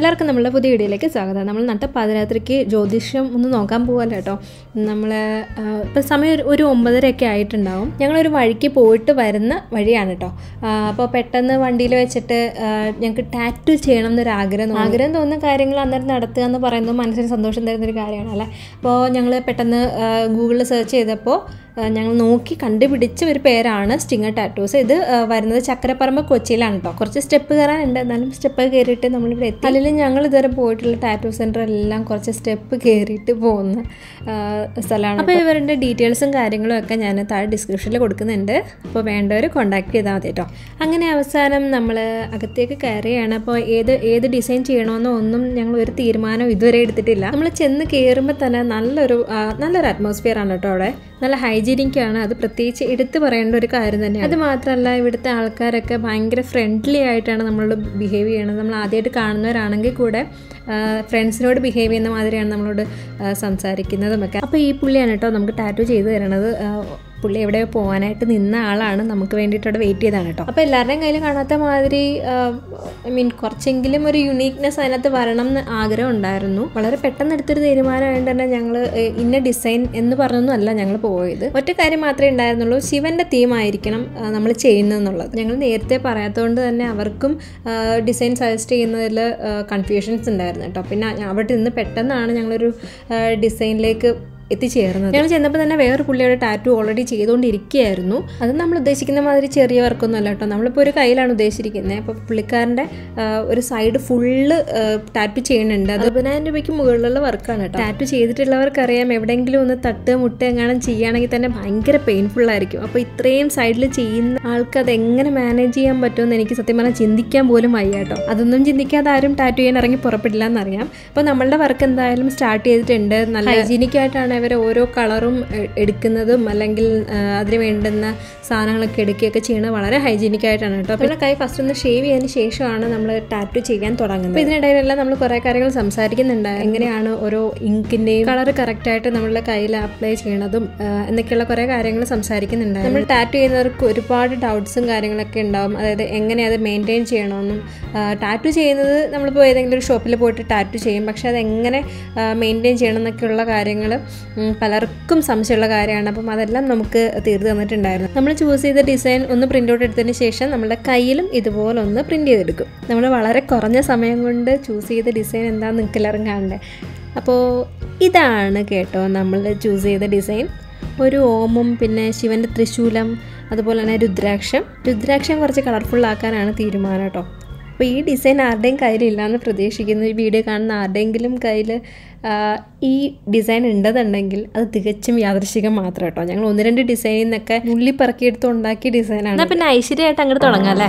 എല്ലാവർക്കും നമ്മളുടെ പുതിയ വീഡിയോയിലേക്ക് സ്വാഗതം നമ്മൾ നട്ട പാതിരാത്രിക്ക് ജ്യോതിഷം ഒന്ന് നോക്കാൻ പോകല്ലോ കേട്ടോ നമ്മൾ ഇപ്പം സമയം ഒരു- ഒരു ഒമ്പതരയൊക്കെ ആയിട്ടുണ്ടാവും ഞങ്ങളൊരു വഴിക്ക് പോയിട്ട് വരുന്ന വഴിയാണ് കേട്ടോ അപ്പോൾ പെട്ടെന്ന് വണ്ടിയിൽ വെച്ചിട്ട് ഞങ്ങൾക്ക് ടാറ്റു ചെയ്യണം എന്നൊരു ആഗ്രഹം തോന്നി. ആഗ്രഹം തോന്നുന്ന കാര്യങ്ങൾ അന്നേരം നടത്തുക എന്ന് പറയുന്നത് മനസ്സിന് സന്തോഷം തരുന്നൊരു കാര്യമാണ് അല്ലേ അപ്പോൾ ഞങ്ങൾ പെട്ടെന്ന് ഗൂഗിളിൽ സെർച്ച് ചെയ്തപ്പോൾ ഞങ്ങൾ നോക്കി കണ്ടുപിടിച്ച ഒരു പേരാണ് സ്റ്റിങ്ങർ ടാറ്റൂസ് ഇത് ആ, വരുന്നത് ചക്കരപ്പറമ്പ് കൊച്ചിയിലാണ് കേട്ടോ കുറച്ച് സ്റ്റെപ്പ് കയറാനുണ്ട് എന്നാലും സ്റ്റെപ്പ് കയറിയിട്ട് നമ്മളിവിടെ എത്തി അല്ലെങ്കിൽ ഞങ്ങൾ ഇതുവരെ പോയിട്ടുള്ള ടാറ്റൂ സെൻറ്റർ എല്ലാം കുറച്ച് സ്റ്റെപ്പ് കയറിയിട്ട് പോകുന്ന ആ, സ്ഥലമാണ് അപ്പോൾ ഇവരുടെ ഡീറ്റെയിൽസും കാര്യങ്ങളും ഒക്കെ ഞാൻ താഴെ ഡിസ്ക്രിപ്ഷനിൽ കൊടുക്കുന്നുണ്ട് അപ്പോൾ വേണ്ടവർ കോൺടാക്ട് ചെയ്താൽ മതി കേട്ടോ അങ്ങനെ അവസാനം നമ്മൾ അകത്തേക്ക് കയറുകയാണ് അപ്പോൾ ഏത് ഏത് ഡിസൈൻ ചെയ്യണമെന്നോ ഒന്നും ഞങ്ങൾ ഒരു തീരുമാനം ഇതുവരെ എടുത്തിട്ടില്ല നമ്മൾ ചെന്ന് കയറുമ്പോൾ തന്നെ നല്ലൊരു ആ, നല്ലൊരു അറ്റ്മോസ്ഫിയർ ആണ് കേട്ടോ അവിടെ നല്ല ഹൈജീനിക് ആണ് അത് പ്രത്യേകിച്ച് എടുത്തു പറയേണ്ട ഒരു കാര്യം തന്നെയാണ് അത് മാത്രമല്ല ഇവിടുത്തെ ആൾക്കാരൊക്കെ ഭയങ്കര ഫ്രണ്ട്ലി ആയിട്ടാണ് നമ്മളോട് ബിഹേവ് ചെയ്യണത് നമ്മൾ ആദ്യമായിട്ട് കാണുന്നവരാണെങ്കിൽ കൂടെ ഫ്രണ്ട്സിനോട് ബിഹേവ് ചെയ്യുന്ന മാതിരിയാണ് നമ്മളോട് ആ, സംസാരിക്കുന്നതും ഒക്കെ അപ്പോൾ ഈ പുള്ളിയാണ് കേട്ടോ നമുക്ക് ടാറ്റു ചെയ്ത് തരണത് ആ, പുള്ളി എവിടെയോ പോകാനായിട്ട് നിന്ന ആളാണ് നമുക്ക് വേണ്ടിയിട്ട് അവിടെ വെയിറ്റ് ചെയ്താണ് കേട്ടോ അപ്പോൾ എല്ലാവരുടെയും കയ്യിൽ കാണാത്ത മാതിരി ഐ മീൻ കുറച്ചെങ്കിലും ഒരു യുണീക്നെസ് അതിനകത്ത് വരണം എന്ന് ആഗ്രഹം ഉണ്ടായിരുന്നു വളരെ പെട്ടെന്ന് എടുത്തൊരു തീരുമാനമായത് തന്നെ ഞങ്ങൾ ഇന്ന ഡിസൈൻ എന്ന് പറഞ്ഞൊന്നും അല്ല ഞങ്ങൾ പോയത് ഒറ്റ കാര്യം മാത്രമേ ഉണ്ടായിരുന്നുള്ളൂ ശിവന്റെ തീം ആയിരിക്കണം നമ്മൾ ചെയ്യുന്നതെന്നുള്ളത് ഞങ്ങൾ നേരത്തെ പറയാത്തതുകൊണ്ട് തന്നെ അവർക്കും ഡിസൈൻ സജസ്റ്റ് ചെയ്യുന്നതിൽ കൺഫ്യൂഷൻസ് ഉണ്ടായിരുന്നു കേട്ടോ പിന്നെ അവിടെ നിന്ന് പെട്ടെന്നാണ് ഞങ്ങളൊരു ഡിസൈനിലേക്ക് എത്തിച്ചേർന്നത് ഞങ്ങൾ ചെന്നപ്പോൾ തന്നെ വേറൊരു പുള്ളിയുടെ ടാറ്റു ഓൾറെഡി ചെയ്തുകൊണ്ടിരിക്കുകയായിരുന്നു അത് നമ്മൾ ഉദ്ദേശിക്കുന്ന മാതിരി ചെറിയ വർക്കൊന്നും അല്ല കേട്ടോ നമ്മളിപ്പോൾ ഒരു കയ്യിലാണ് ഉദ്ദേശിച്ചിരിക്കുന്നത് അപ്പോൾ പുള്ളിക്കാരൻ്റെ ആ, ഒരു സൈഡ് ഫുള്ള് ടാറ്റു ചെയ്യുന്നുണ്ട് അത് പതിനായിരം രൂപയ്ക്ക് മുകളിലുള്ള വർക്കാണ് കേട്ടോ ടാറ്റു ചെയ്തിട്ടുള്ളവർക്കറിയാം എവിടെയെങ്കിലും ഒന്ന് തട്ട് മുട്ട എങ്ങാനും ചെയ്യുകയാണെങ്കിൽ തന്നെ ഭയങ്കര പെയിൻഫുൾ ആയിരിക്കും അപ്പോൾ ഇത്രയും സൈഡിൽ ചെയ്യുന്ന ആൾക്ക് അത് എങ്ങനെ മാനേജ് ചെയ്യാൻ പറ്റുമെന്ന് എനിക്ക് സത്യം പറഞ്ഞാൽ ചിന്തിക്കാൻ പോലും വയ്യ കേട്ടോ അതൊന്നും ചിന്തിക്കാതെ ആരും ടാറ്റു ചെയ്യാൻ ഇറങ്ങി പുറപ്പെടില്ല എന്നറിയാം അപ്പോൾ നമ്മളുടെ വർക്ക് എന്തായാലും സ്റ്റാർട്ട് ചെയ്തിട്ടുണ്ട് നല്ല ഹൈജീനിക് ആയിട്ടാണ് ഇവർ ഓരോ കളറും എ- എടുക്കുന്നതും അല്ലെങ്കിൽ ആ, അതിന് വേണ്ടുന്ന സാധനങ്ങളൊക്കെ എടുക്കുകയൊക്കെ ചെയ്യുന്നത് വളരെ ഹൈജീനിക് ആയിട്ടാണ് കേട്ടോ നമ്മുടെ കൈ ഫസ്റ്റ് ഒന്ന് ഷേവ് ചെയ്തതിന് ശേഷമാണ് നമ്മൾ ടാറ്റു ചെയ്യാൻ തുടങ്ങുന്നത് അപ്പോൾ ഇതിനിടയിലെല്ലാം നമ്മൾ കുറേ കാര്യങ്ങൾ സംസാരിക്കുന്നുണ്ട് എങ്ങനെയാണ് ഓരോ ഇങ്കിൻ്റെയും കളർ കറക്റ്റായിട്ട് നമ്മളുടെ കയ്യിൽ അപ്ലൈ ചെയ്യണതും ആ, എന്നൊക്കെയുള്ള കുറേ കാര്യങ്ങൾ സംസാരിക്കുന്നുണ്ട് നമ്മൾ ടാറ്റു ചെയ്യുന്നവർക്ക് ഒരുപാട് ഡൗട്ട്സും കാര്യങ്ങളൊക്കെ ഉണ്ടാവും അതായത് എങ്ങനെ അത് മെയിൻറ്റെയിൻ ചെയ്യണമെന്നും ടാറ്റു ചെയ്യുന്നത് നമ്മളിപ്പോൾ ഏതെങ്കിലും ഒരു ഷോപ്പിൽ പോയിട്ട് ടാറ്റു ചെയ്യും പക്ഷേ അത് എങ്ങനെ മെയിൻറ്റെയിൻ ചെയ്യണം എന്നൊക്കെയുള്ള കാര്യങ്ങൾ പലർക്കും സംശയമുള്ള കാര്യമാണ് അപ്പം അതെല്ലാം നമുക്ക് തീർത്ത് തന്നിട്ടുണ്ടായിരുന്നു നമ്മൾ ചൂസ് ചെയ്ത ഡിസൈൻ ഒന്ന് പ്രിൻ്റ് ഔട്ട് എടുത്തതിന് ശേഷം നമ്മുടെ കയ്യിലും ഇതുപോലെ ഒന്ന് പ്രിൻ്റ് ചെയ്തെടുക്കും നമ്മൾ വളരെ കുറഞ്ഞ സമയം കൊണ്ട് ചൂസ് ചെയ്ത ഡിസൈൻ എന്താണെന്ന് നിങ്ങൾക്ക് എല്ലാവരും കാണണ്ടേ അപ്പോൾ ഇതാണ് കേട്ടോ നമ്മൾ ചൂസ് ചെയ്ത ഡിസൈൻ ഒരു ഓമും പിന്നെ ശിവൻ്റെ ത്രിശൂലം അതുപോലെ തന്നെ രുദ്രാക്ഷം രുദ്രാക്ഷം കുറച്ച് കളർഫുൾ ആക്കാനാണ് തീരുമാനം കേട്ടോ അപ്പോൾ ഈ ഡിസൈൻ ആരുടെയും കയ്യിലില്ലാന്ന് പ്രതീക്ഷിക്കുന്നു ഈ വീഡിയോ കാണുന്ന ആരുടെയെങ്കിലും കയ്യിൽ ഈ ഡിസൈൻ ഉണ്ടെന്നുണ്ടെങ്കിൽ അത് തികച്ചും യാദൃശികം മാത്രം കേട്ടോ ഞങ്ങൾ ഒന്ന് രണ്ട് ഡിസൈനിൽ നിന്നൊക്കെ ഉള്ളി പറക്കിയെടുത്ത് ഉണ്ടാക്കിയ ഡിസൈനാണ് പിന്നെ ഐശ്വര്യമായിട്ട് അങ്ങോട്ട് തുടങ്ങാം അല്ലേ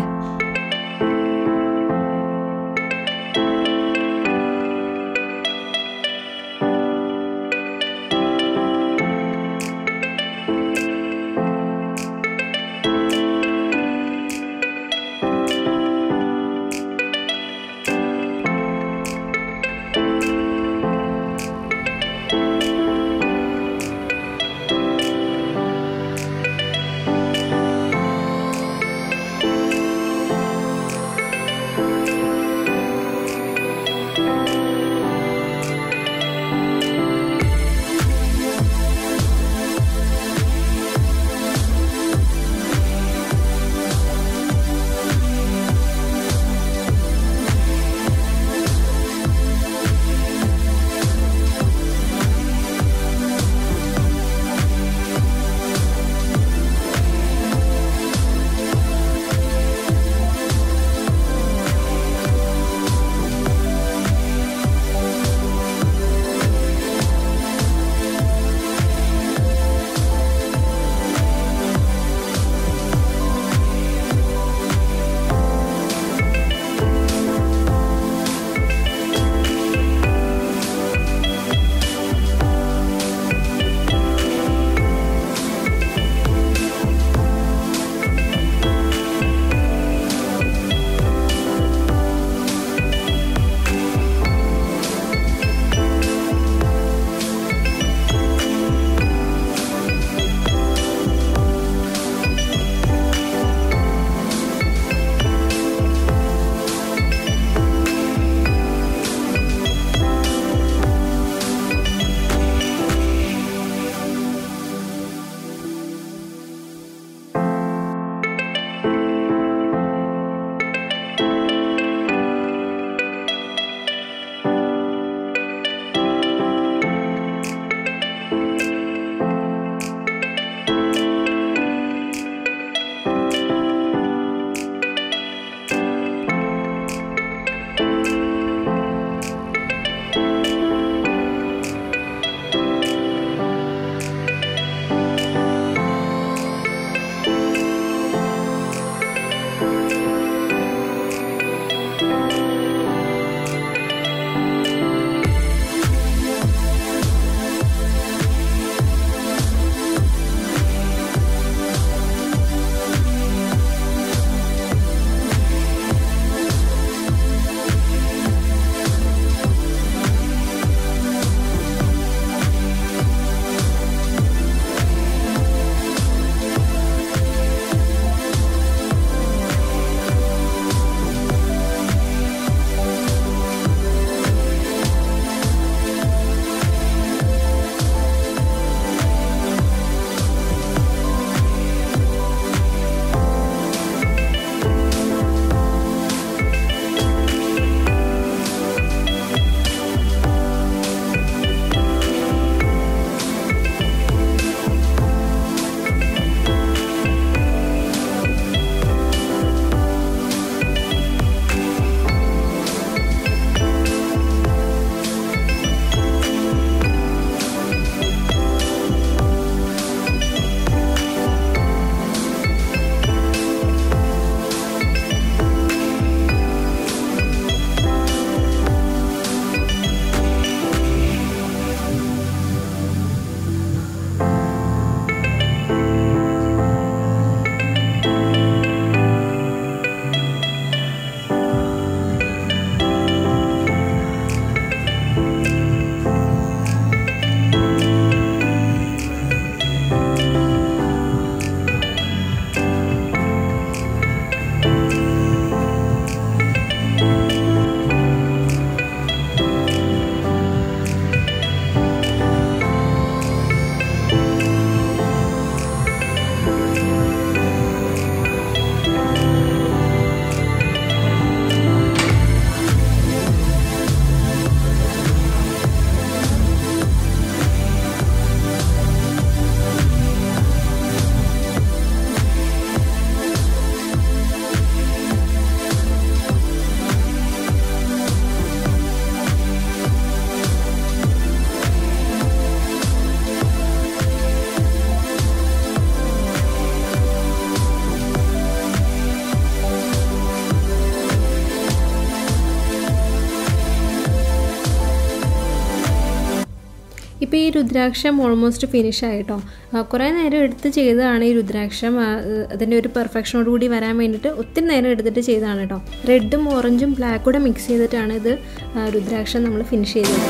ഇപ്പോൾ ഈ രുദ്രാക്ഷം ഓൾമോസ്റ്റ് ഫിനിഷ് ആയിട്ടോ കുറേ നേരം എടുത്ത് ചെയ്തതാണ് ഈ രുദ്രാക്ഷം ആ, അതിൻ്റെ ഒരു പെർഫെക്ഷനോട് കൂടി വരാൻ വേണ്ടിയിട്ട് ഒത്തിരി നേരം എടുത്തിട്ട് ചെയ്തതാണ് കേട്ടോ റെഡും ഓറഞ്ചും ബ്ലാക്കും കൂടെ മിക്സ് ചെയ്തിട്ടാണ് ഇത് ആ, രുദ്രാക്ഷം നമ്മൾ ഫിനിഷ് ചെയ്തത്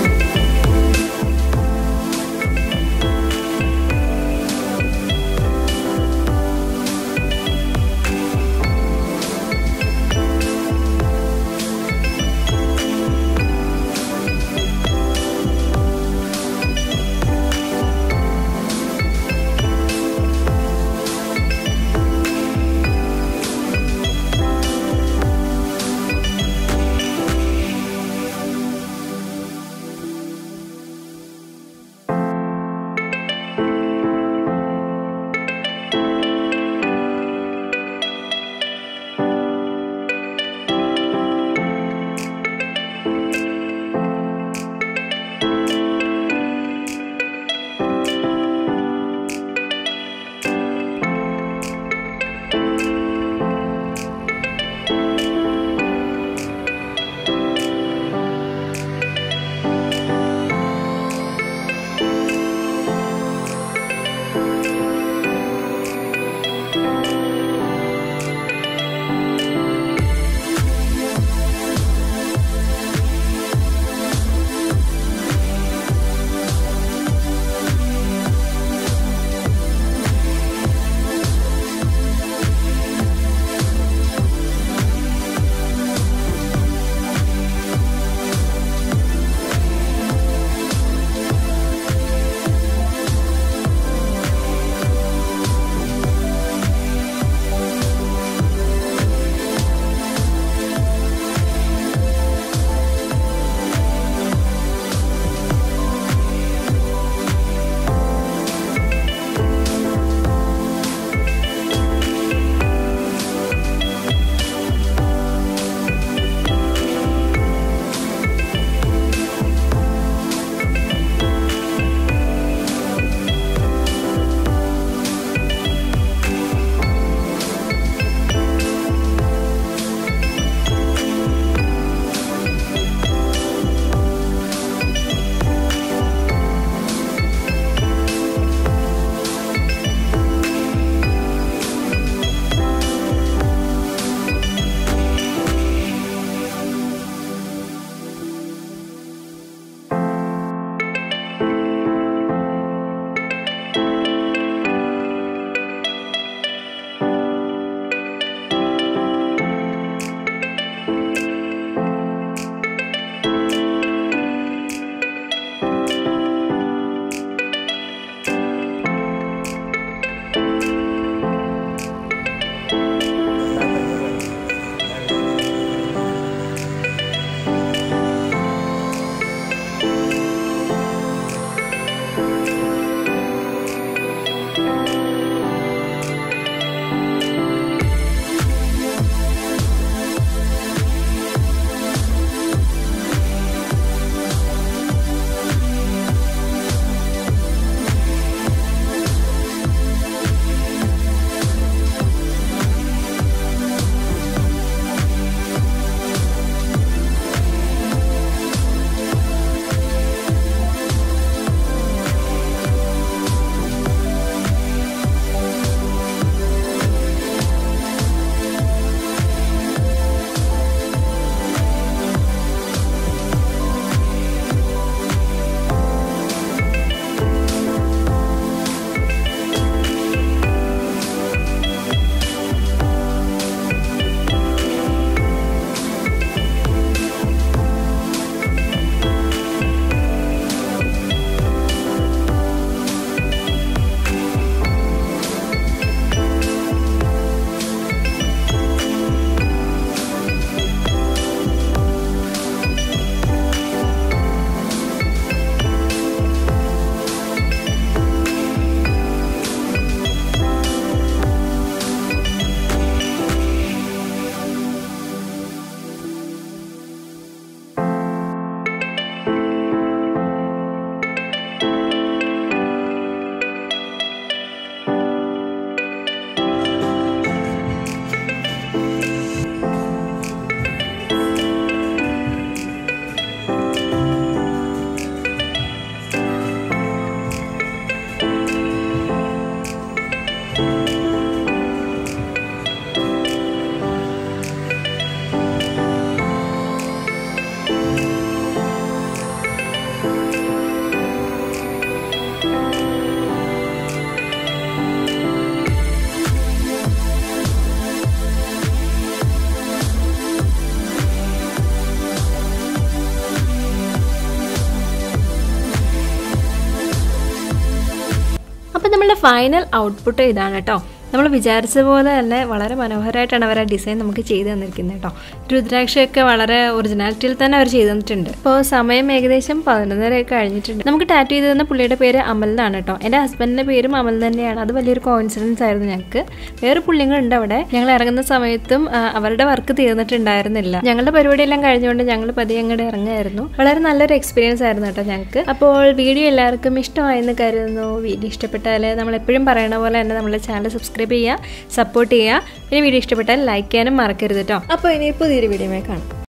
ഇതിൻ്റെ ഫൈനൽ ഔട്ട്പുട്ട് ഇതാണ് കേട്ടോ നമ്മൾ വിചാരിച്ച പോലെ തന്നെ വളരെ മനോഹരമായിട്ടാണ് അവർ ആ ഡിസൈൻ നമുക്ക് ചെയ്തു തന്നിരിക്കുന്നത് കേട്ടോ രുദ്രാക്ഷയൊക്കെ വളരെ ഒറിജിനാലിറ്റിയിൽ തന്നെ അവർ ചെയ്തു തന്നിട്ടുണ്ട് ഇപ്പോൾ സമയം ഏകദേശം പതിനൊന്നരയൊക്കെ കഴിഞ്ഞിട്ടുണ്ട് നമുക്ക് ടാറ്റു ചെയ്ത് തന്ന പുള്ളിയുടെ പേര് അമൽ എന്നാണ് കേട്ടോ എൻ്റെ ഹസ്ബൻഡിൻ്റെ പേരും അമൽ തന്നെയാണ് അത് വലിയൊരു കോയിൻസിഡൻസ് ആയിരുന്നു ഞങ്ങൾക്ക് വേറെ പുള്ളിങ്ങളുണ്ട് അവിടെ ഞങ്ങൾ ഇറങ്ങുന്ന സമയത്തും ആ, അവരുടെ വർക്ക് തീർന്നിട്ടുണ്ടായിരുന്നില്ല ഞങ്ങളുടെ പരിപാടിയെല്ലാം കഴിഞ്ഞുകൊണ്ട് ഞങ്ങൾ പതിയെ അങ്ങോട്ട് ഇറങ്ങുമായിരുന്നു വളരെ നല്ലൊരു എക്സ്പീരിയൻസ് ആയിരുന്നു കേട്ടോ ഞങ്ങൾക്ക് അപ്പോൾ വീഡിയോ എല്ലാവർക്കും ഇഷ്ടമായെന്ന് കരുതുന്നു വീഡിയോ ഇഷ്ടപ്പെട്ടാൽ നമ്മൾ എപ്പോഴും പറയണ പോലെ തന്നെ നമ്മുടെ ചാനൽ സബ്സ്ക്രൈബ് ചെയ്യുക സപ്പോർട്ട് ചെയ്യുക പിന്നെ വീഡിയോ ഇഷ്ടപ്പെട്ടാൽ ലൈക്ക് ചെയ്യാനും മറക്കരുത് കേട്ടോ അപ്പോൾ ഇനി പുതിയൊരു വീഡിയോ കാണാം